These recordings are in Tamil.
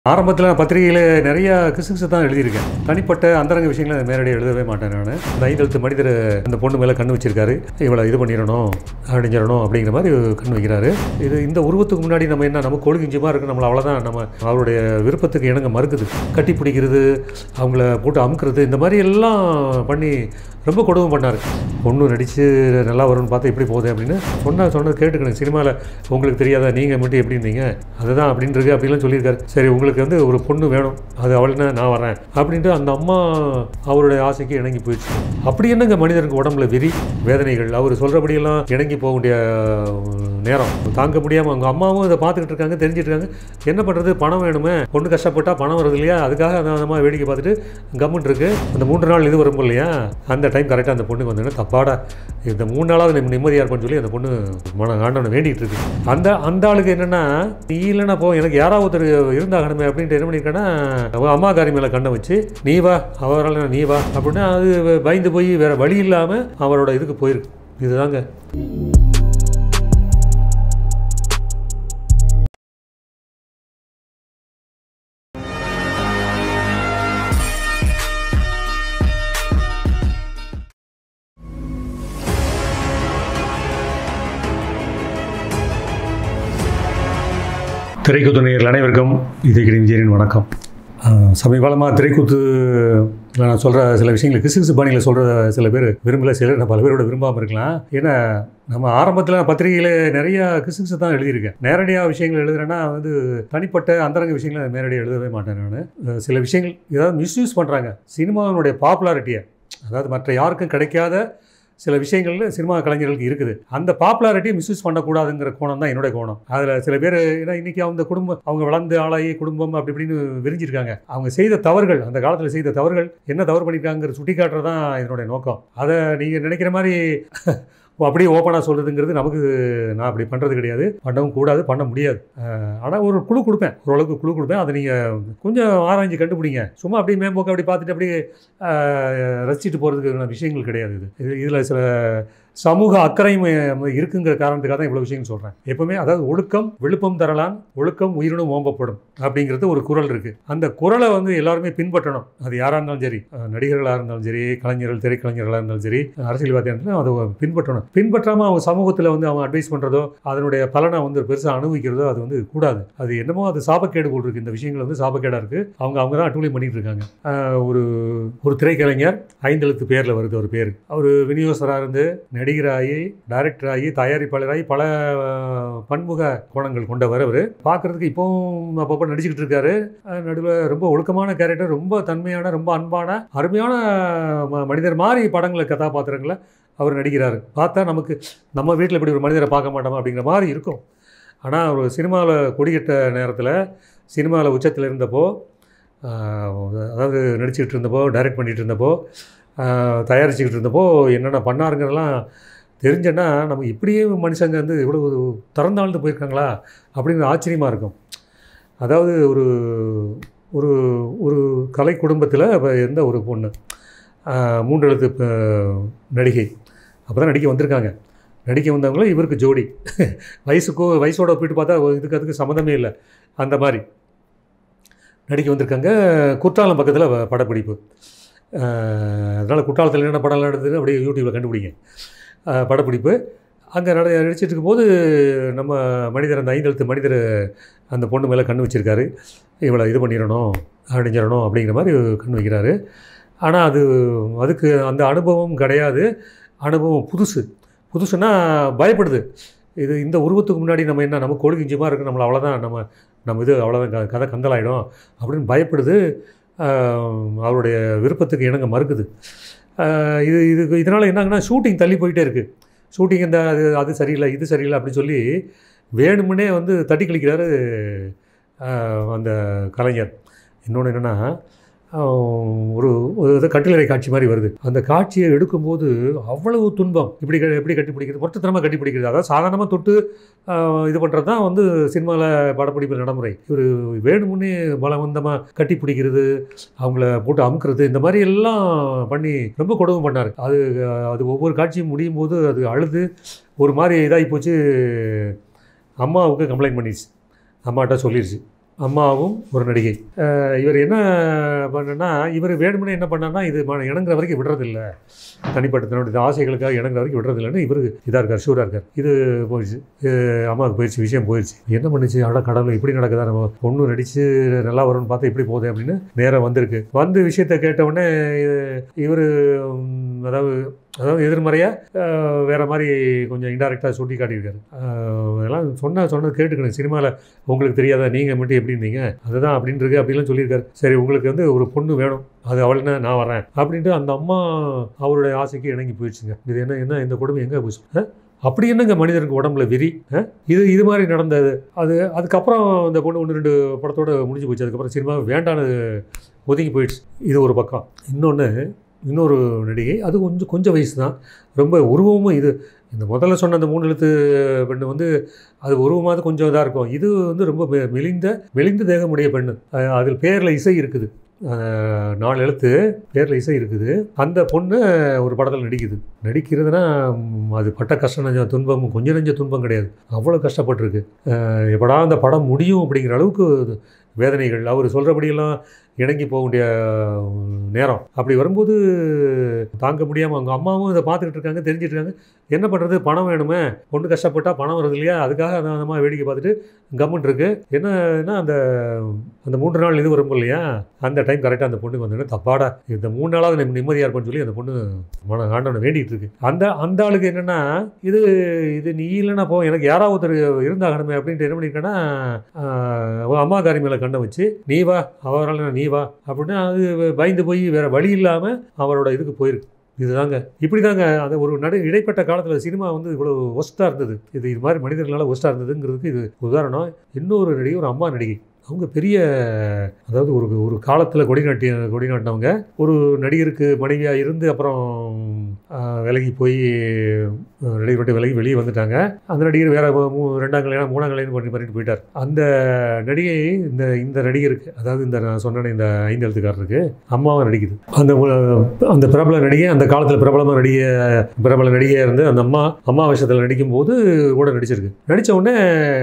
ஆரம்பத்தில் நான் பத்திரிகையில் நிறைய கிசுகிசு தான் எழுதியிருக்கேன் தனிப்பட்ட அந்தரங்க விஷயங்களை நேரடியாக எழுதவே மாட்டேன் நான் இந்த ஐந்தெழுத்து மனிதர் அந்த பொண்ணு மேலே கண்ணு வச்சிருக்காரு இவளை இது பண்ணிடணும் அடிஞ்சிடணும் அப்படிங்கிற மாதிரி கண்ணு வைக்கிறாரு இது இந்த உருவத்துக்கு முன்னாடி நம்ம என்ன நம்ம கொழுகிஞ்சமாக இருக்கு நம்மளை அவ்வளோதான் நம்ம அவருடைய விருப்பத்துக்கு இணங்க மறுக்குது கட்டி பிடிக்கிறது அவங்கள போட்டு அமுக்குறது இந்த மாதிரி எல்லாம் பண்ணி ரொம்ப கொடுமை பண்ணார் பொண்ணு நடித்து நல்லா வரும்னு பார்த்தா இப்படி போகுது அப்படின்னு சொன்ன சொன்னது கேட்டுக்கணும் சினிமாவில் உங்களுக்கு தெரியாதா நீங்கள் மட்டும் எப்படி இருந்தீங்க அதுதான் அப்படின்னு இருக்கு அப்படிலாம் சொல்லியிருக்காரு சரி உங்களுக்கு வந்து ஒரு பொண்ணு வேணும் அது அவள்னா நான் வரேன் அப்படின்ட்டு அந்த அம்மா அவருடைய ஆசைக்கு இணங்கி போயிடுச்சு அப்படி என்னங்க மனிதனுக்கு உடம்புல வெறி வேதனைகள் அவர் சொல்கிறபடியெல்லாம் இணங்கி போக வேண்டிய நேரம் தாங்க முடியாமல் அவங்க அம்மாவும் இதை பார்த்துக்கிட்டு இருக்காங்க தெரிஞ்சிட்டு இருக்காங்க என்ன பண்ணுறது பணம் வேணுமே பொண்ணு கஷ்டப்பட்டா பணம் வருது இல்லையா அதுக்காக அந்த அம்மா வேடிக்கை பார்த்துட்டு கம்முன்னு இருக்கு அந்த மூன்று நாள் இது வரும் இல்லையா அந்த டைம் கரெக்டாக அந்த பொண்ணுக்கு வந்து தப்பாடா இந்த மூணு நாளாவது நம்ம நிம்மதியாக இருப்பேன்னு சொல்லி அந்த பொண்ணு மன ஆண்டவனை வேண்டிகிட்டு இருக்கு அந்த அந்த ஆளுக்கு என்னென்னா நீ இல்லைன்னா போ எனக்கு யாராவது ஒருத்தர் இருந்தாகணுமே அப்படின்ட்டு என்ன பண்ணியிருக்கேன்னா அவன் அம்மா காரி மேலே கண்ணை வச்சு நீ வா அவரால் நீ வா அப்படின்னா அது பயந்து போய் வேற வழி இல்லாமல் அவரோட இதுக்கு போயிருக்கு இதுதாங்க திரைக்குத்து நேயர்கள் அனைவருக்கும் இது விஜயனின் வணக்கம் அஹ் சமீபகாலமாக திரைக்குத்து நான் சொல்கிற சில விஷயங்கள் கிசுகிசு பாணியில் சொல்கிற சில பேர் விரும்பல சிலர் நான் பல பேரோட விரும்பாமல் இருக்கலாம் ஏன்னா நம்ம ஆரம்பத்தில் நான் பத்திரிகையில் நிறைய கிசுகிசு தான் எழுதியிருக்கேன் நேரடியாக விஷயங்கள் எழுதுறேன்னா வந்து தனிப்பட்ட அந்தரங்க விஷயங்களை நேரடியாக எழுதவே மாட்டேன் நான் சில விஷயங்கள் ஏதாவது மிஸ்யூஸ் பண்ணுறாங்க சினிமாவினுடைய பாப்புலாரிட்டியை அதாவது மற்ற யாருக்கும் கிடைக்காத சில விஷயங்கள் சினிமா கலைஞர்களுக்கு இருக்குது அந்த பாப்புலாரிட்டியை மிஸ்யூஸ் பண்ணக்கூடாதுங்கிற கோணம் தான் என்னுடைய கோணம் அதில் சில பேர் ஏன்னா இன்றைக்கி அவங்க குடும்பம் அவங்க வளர்ந்து ஆளாகி குடும்பம் அப்படி இப்படின்னு விரிஞ்சிருக்காங்க அவங்க செய்த தவறுகள் அந்த காலத்தில் செய்த தவறுகள் என்ன தவறு பண்ணியிருக்காங்கிற சுட்டி காட்டுறது தான் என்னுடைய நோக்கம் அதை நீங்கள் நினைக்கிற மாதிரி அப்படியே ஓப்பனாக சொல்கிறதுங்கிறது நமக்கு நான் அப்படி பண்ணுறது கிடையாது பண்ணவும் கூடாது பண்ண முடியாது ஆனால் ஒரு குழு கொடுப்பேன் ஓரளவுக்கு குழு கொடுப்பேன் அதை நீங்கள் கொஞ்சம் ஆராய்ஞ்சு கண்டுபிடிங்க சும்மா அப்படியே மேம்போக்கு அப்படி பார்த்துட்டு அப்படியே ஆஹ், ரசிச்சுட்டு போகிறதுக்கு விஷயங்கள் கிடையாது இது இது இதில் சில சமூக அக்கறையும் அஹ், இருக்குங்கிற காரணத்துக்காக தான் இவ்வளோ விஷயம் சொல்கிறேன் எப்பவுமே அதாவது ஒழுக்கம் விழுப்பம் தரலான் ஒழுக்கம் உயிரினும் ஓம்பப்படும் அப்படிங்கிறது ஒரு குரல் இருக்குது அந்த குரலை வந்து எல்லாருமே பின்பற்றணும் அது யாராக இருந்தாலும் சரி அஹ், நடிகர்களாக இருந்தாலும் சரி கலைஞர்கள் திரைக்கலைஞர்களாக இருந்தாலும் சரி அரசியல்வாதியாக இருந்தாலும் அதை பின்பற்றணும் பின்பற்றாமல் அவங்க சமூகத்தில் வந்து அவன் அட்வைஸ் பண்ணுறதோ அதனுடைய பலனை வந்து பெருசாக அனுபவிக்கிறதோ அது வந்து கூடாது அது என்னமோ அது சாபக்கேடு போல் இருக்குது இந்த விஷயங்கள் வந்து சாபக்கேடாக இருக்குது அவங்க அவங்க தான் அட்டூழியம் பண்ணிட்டு இருக்காங்க ஆஹ் ஒரு ஒரு திரைக்கலைஞர் ஐந்தெழுத்து பேரில் வருது ஒரு பேர் அவர் விநியோகஸ்தராக இருந்து நடிகராகி டைரக்டர் ஆகி தயாரிப்பாளராகி பல ஆஹ், பன்முக கோணங்கள் கொண்டவர் அவர் பார்க்குறதுக்கு இப்போவும் அப்பப்போ நடிச்சுக்கிட்டு இருக்காரு நடுவில் ரொம்ப ஒழுக்கமான கேரக்டர் ரொம்ப தன்மையான ரொம்ப அன்பான அருமையான ம- மனிதர் மாதிரி படங்களை கதாபாத்திரங்களை அவர் நடிக்கிறாரு பார்த்தா நமக்கு நம்ம வீட்டில் இப்படி ஒரு மனிதரை பார்க்க மாட்டோமா அப்படிங்கிற மாதிரி இருக்கும் ஆனால் ஒரு சினிமாவில் கொடிக்கட்ட நேரத்தில் சினிமாவில் உச்சத்தில் இருந்தப்போ ஆஹ், அதாவது நடிச்சுக்கிட்டு இருந்தப்போ டைரக்ட் பண்ணிகிட்டு இருந்தப்போ ஆஹ், தயாரிச்சுக்கிட்டு இருந்தப்போ என்னென்ன பண்ணாருங்கிறதெல்லாம் தெரிஞ்சேன்னா நம்ம இப்படியே மனுஷங்க வந்து இவ்வளோ திறந்தாழ்ந்து போயிருக்காங்களா அப்படிங்கிற ஆச்சரியமாக இருக்கும் அதாவது ஒரு ஒரு ஒரு கலை குடும்பத்தில் இருந்த ஒரு பொண்ணு ஆஹ், மூன்று எழுத்து ப- நடிகை அப்போ தான் நடிக்க வந்திருக்காங்க நடிக்க வந்தவங்களும் இவருக்கு ஜோடி வயசுக்கோ வயசோட ஒப்பிட்டு பார்த்தா இதுக்கு அதுக்கு சம்மந்தமே இல்லை அந்த மாதிரி நடிக்க வந்திருக்காங்க குற்றாலம் பக்கத்தில் படப்பிடிப்பு அதனால் குற்றாலத்தில் என்னென்ன படம்லாம் நடந்ததுன்னு அப்படியே யூடியூப்பில் கண்டுபிடிங்க அஹ், படப்பிடிப்பு அங்கே நட நடிச்சிட்டு இருக்கும்போது நம்ம மனிதர் அந்த ஐந்தெழுத்து மனிதர் அந்த பொண்ணு மேலே கண்ணு வச்சிருக்காரு இவளை இது பண்ணிடணும் அடிஞ்சிடணும் அப்படிங்கிற மாதிரி கண்ணு வைக்கிறாரு ஆனால் அது அதுக்கு அந்த அனுபவம் கிடையாது அனுபவம் புதுசு புதுசுன்னா பயப்படுது இது இந்த உருவத்துக்கு முன்னாடி நம்ம என்ன நம்ம கொழுகிஞ்சமாக இருக்கு நம்மளை அவ்வளோதான் நம்ம நம்ம இது அவ்வளோதான் க- கதை கந்தலாயிடும் அப்படின்னு பயப்படுது ஆஹ் அவருடைய விருப்பத்துக்கு இணங்க மறுக்குது ஆஹ் இது இது இதனால் என்னாங்கன்னா ஷூட்டிங் தள்ளி போயிட்டே இருக்குது ஷூட்டிங் இந்த அது அது சரியில்லை இது சரியில்லை அப்படின்னு சொல்லி வேணுமுன்னே வந்து தட்டி கழிக்கிறாரு ஆஹ் அந்த கலைஞர் இன்னொன்று என்னென்னா ஒரு ஒரு இது கட்டிலறை காட்சி மாதிரி வருது அந்த காட்சியை எடுக்கும்போது அவ்வளவு துன்பம் இப்படி க- எப்படி கட்டி பிடிக்கிறது மொத்தத்தனமாக கட்டி பிடிக்கிறது அதாவது சாதாரணமாக தொட்டு ஆஹ் இது பண்ணுறது தான் வந்து சினிமாவில் படப்பிடிப்பு நடைமுறை இவர் வேணுமுன்னே பலவந்தமாக கட்டி பிடிக்கிறது அவங்கள போட்டு அமுக்குறது இந்த மாதிரி எல்லாம் பண்ணி ரொம்ப கொடுமை பண்ணார் அது அது ஒவ்வொரு காட்சியும் முடியும் போது அது அழுது ஒரு மாதிரி இதாகி போச்சு அம்மாவுக்கு கம்ப்ளைண்ட் பண்ணிடுச்சு அம்மாட்ட சொல்லிடுச்சு அம்மாவும் ஒரு நடிகை அஹ் இவர் என்ன பண்ணுன்னா இவர் வேணும்னே என்ன பண்ணார்னா இது ம- இணங்குற வரைக்கும் விடுறதில்ல தனிப்பட்ட தன்னுடைய ஆசைகளுக்காக இணங்குற வரைக்கும் விடுறதில்லைன்னு இவர் இதாக இருக்கார் ஷூராக இருக்கார் இது போயிடுச்சு இது அம்மாவுக்கு போயிடுச்சு விஷயம் போயிடுச்சு என்ன பண்ணுச்சு அட கடவுள் இப்படி நடக்குதா நம்ம பொண்ணு நடித்து நல்லா வரும்னு பார்த்தா இப்படி போகுது அப்படின்னு நேராக வந்திருக்கு வந்து விஷயத்தை கேட்ட உடனே இவர் அதாவது அதாவது எதிர்மறையாக வேறு மாதிரி கொஞ்சம் இன்டெரக்டாக சுட்டி காட்டியிருக்காரு அஹ் அதெல்லாம் சொன்ன சொன்னது கேட்டுக்கணும் சினிமாவில் உங்களுக்கு தெரியாதா நீங்கள் மட்டும் எப்படி இருந்தீங்க அதுதான் அப்படின்னு இருக்கு அப்படிலாம் சொல்லியிருக்காரு சரி உங்களுக்கு வந்து ஒரு பொண்ணு வேணும் அது அவள்னா நான் வரேன் அப்படின்ட்டு அந்த அம்மா அவருடைய ஆசைக்கு இணங்கி போயிடுச்சுங்க இது என்ன என்ன இந்த கொடுமை எங்கே போச்சு அஹ்? அப்படி என்னங்க மனிதனுக்கு உடம்புல விரி அஹ்? இது இது மாதிரி நடந்தது அது அதுக்கப்புறம் இந்த பொண்ணு ஒன்று ரெண்டு படத்தோட முடிஞ்சு போச்சு அதுக்கப்புறம் சினிமா வேண்டான்னு ஒதுங்கி போயிடுச்சு இது ஒரு பக்கம் இன்னொன்று இன்னொரு நடிகை அது கொஞ்சம் கொஞ்சம் வயசு தான் ரொம்ப உருவமும் இது இந்த முதல்ல சொன்ன அந்த மூணு எழுத்து பெண்ணு வந்து அது உருவமாவது கொஞ்சம் இதாக இருக்கும் இது வந்து ரொம்ப மெ- மெலிந்த மெலிந்த தேகமுடைய பெண்ணு அஹ் அதில் பேரில் இசை இருக்குது அஹ் நாலு எழுத்து பேரில் இசை இருக்குது அந்த பொண்ணு ஒரு படத்தில் நடிக்குது நடிக்கிறதுனா ம், அது பட்ட கஷ்டம் நெஞ்ச துன்பம் கொஞ்சம் நெஞ்ச துன்பம் கிடையாது அவ்வளோ கஷ்டப்பட்டிருக்கு அஹ் எப்படா அந்த படம் முடியும் அப்படிங்கிற அளவுக்கு இது வேதனைகள் அவர் சொல்கிறபடியெல்லாம் இணங்கி போக வேண்டிய உம், நேரம் அப்படி வரும்போது தாங்க முடியாமல் அவங்க அம்மாவும் இதை பார்த்துக்கிட்டு இருக்காங்க தெரிஞ்சிட்டு இருக்காங்க என்ன பண்ணுறது பணம் வேணுமே பொண்ணு கஷ்டப்பட்டா பணம் வருது இல்லையா அதுக்காக அந்த அந்த மாதிரி வேடிக்கை பார்த்துட்டு கவர்மெண்ட் இருக்கு என்னன்னா அந்த அந்த மூன்று நாள் இது வரும் இல்லையா அந்த டைம் கரெக்டாக அந்த பொண்ணுக்கு வந்தோடனே தப்பாடா இந்த மூணு நாளாவது நம்ம நிம்மதியாக இருப்போம்னு சொல்லி அந்த பொண்ணு மன ஆண்டவனை வேண்டிகிட்டு இருக்கு அந்த அந்த ஆளுக்கு என்னென்னா இது இது நீ இல்லைன்னா போ எனக்கு யாராவது ஒருத்தர் இருந்தாகணுமே அப்படின்ட்டு என்ன பண்ணியிருக்கேன்னா ஆஹ், அவ அம்மா காரி மேலே கண்ணை வச்சு நீ வா அவரால் நீ வா அப்படின்னு அது பயந்து போய் வேற வழி இல்லாமல் அவரோட இதுக்கு போயிருக்கு இதுதாங்க இப்படி தாங்க அந்த ஒரு நடு இடைப்பட்ட காலத்தில் சினிமா வந்து இவ்வளோ ஒஸ்ட்டாக இருந்தது இது இது மாதிரி மனிதர்களால் ஒஸ்ட்டாக இருந்ததுங்கிறதுக்கு இது உதாரணம் இன்னொரு நடிகை ஒரு அம்மா நடிகை அவங்க பெரிய அதாவது ஒரு ஒரு காலத்தில் கொடி நாட்டி கொடி நாட்டினவங்க ஒரு நடிகருக்கு மனைவியாக இருந்து அப்புறம் ஆஹ், விலகி போய் ஆஹ், நடிகர் விட்டு விலகி வெளியே வந்துட்டாங்க அந்த நடிகர் வேற மூ- ரெண்டாம் கல்யாணம் மூணாம் கல்யாணம் பண்ணி பண்ணிட்டு போயிட்டார் அந்த நடிகை இந்த இந்த நடிகருக்கு அதாவது இந்த நான் சொன்ன இந்த ஐந்து எழுத்துக்காரருக்கு அம்மாவை நடிக்குது அந்த உ- அந்த பிரபல நடிகை அந்த காலத்தில் பிரபலமாக நடிகை பிரபல நடிகையாக இருந்து அந்த அம்மா அம்மா விஷயத்தில் நடிக்கும்போது கூட நடிச்சிருக்கு நடித்த உடனே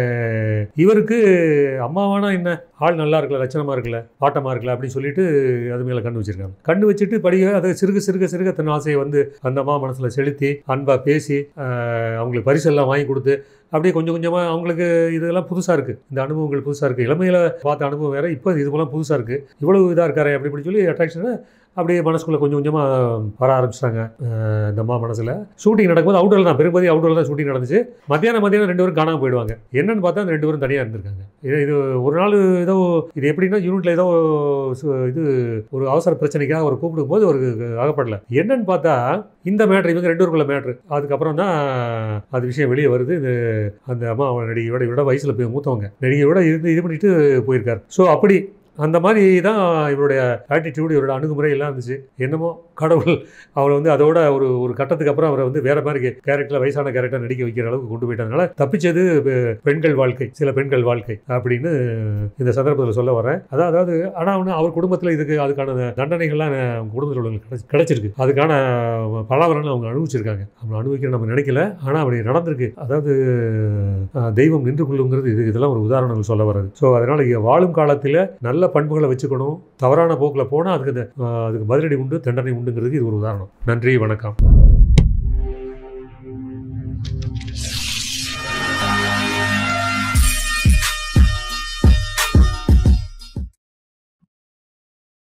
இவருக்கு அம்மாவானா என்ன ஆள் நல்லா இருக்கல லட்சணமாக இருக்கல பாட்டமாக இருக்கல அப்படின்னு சொல்லிட்டு அது மேலே கண்ணு வச்சிருக்காங்க கண்ணு வச்சுட்டு படிக்க அதை சிறுக சிறுக சிறுக தன் ஆசையை வந்து அந்த அம்மா மனசில் செலுத்தி அன்பாக பேசி ஆஹ், அவங்களுக்கு பரிசெல்லாம் வாங்கி கொடுத்து அப்படியே கொஞ்சம் கொஞ்சமாக அவங்களுக்கு இதெல்லாம் புதுசாக இருக்குது இந்த அனுபவங்கள் புதுசாக இருக்குது இளமையில் பார்த்த அனுபவம் வேறு இப்போ இது போலாம் புதுசாக இருக்குது இவ்வளவு இதாக இருக்காரு அப்படி இப்படி சொல்லி அட்ராக்ஷனை அப்படியே மனசுக்குள்ளே கொஞ்சம் கொஞ்சமாக வர ஆரம்பிச்சிட்டாங்க இந்த அம்மா மனசில் ஷூட்டிங் நடக்கும்போது அவுட்டரில் தான் பெரும்பதி அவுட்டரில் தான் ஷூட்டிங் நடந்துச்சு மத்தியானம் மத்தியானம் ரெண்டு பேரும் காணாமல் போயிடுவாங்க என்னன்னு பார்த்தா அந்த ரெண்டு பேரும் தனியாக இருந்திருக்காங்க இது இது ஒரு நாள் ஏதோ இது எப்படின்னா யூனிட்டில் ஏதோ சு- இது ஒரு அவசர பிரச்சனைக்காக ஒரு கூப்பிடும் போது ஒரு அகப்படல என்னன்னு பார்த்தா இந்த மேட்ரு இவங்க ரெண்டு பேருக்குள்ள மேட்ரு அதுக்கப்புறம் தான் அது விஷயம் வெளியே வருது இது அந்த அம்மா அவன் நடிகையோட இவரோட வயசில் போய் மூத்தவங்க நடிகையோட இருந்து இது பண்ணிட்டு போயிருக்காரு ஸோ அப்படி அந்த மாதிரி தான் இவருடைய ஆட்டிடியூடு இவரோட அணுகுமுறை எல்லாம் இருந்துச்சு என்னமோ கடவுள் அவரை வந்து அதோட ஒரு ஒரு கட்டத்துக்கு அப்புறம் அவரை வந்து வேற மாதிரி கேரக்டரில் வயசான கேரக்டர் நடிக்க வைக்கிற அளவுக்கு கொண்டு போயிட்டதுனால தப்பிச்சது பெ- பெண்கள் வாழ்க்கை சில பெண்கள் வாழ்க்கை அப்படின்னு இந்த சந்தர்ப்பத்தில் சொல்ல வரேன் அதான் அதாவது ஆனால் ஒன்று அவர் குடும்பத்தில் இதுக்கு அதுக்கான தண்டனைகள்லாம் அவங்க குடும்பத்தில் உள்ளவங்களுக்கு கிடைச்சி- கிடைச்சிருக்கு அதுக்கான பலாவரங்கள் அவங்க அனுபவிச்சிருக்காங்க அவங்க அனுபவிக்கிற நம்ம நினைக்கல ஆனால் அப்படி நடந்திருக்கு அதாவது அஹ், தெய்வம் நின்று கொள்ளுங்கிறது இது இதெல்லாம் ஒரு உதாரணங்கள் சொல்ல வர்றது ஸோ அதனால் இங்க வாழும் காலத்தில் நல்ல பண்புகளை வச்சுக்கணும் தவறான போக்கில் போனால் அதுக்கு அந்த, அஹ், அதுக்கு பதிலடி உண்டு தண்டனை உண்டுங்கிறதுக்கு இது ஒரு உதாரணம் நன்றி வணக்கம்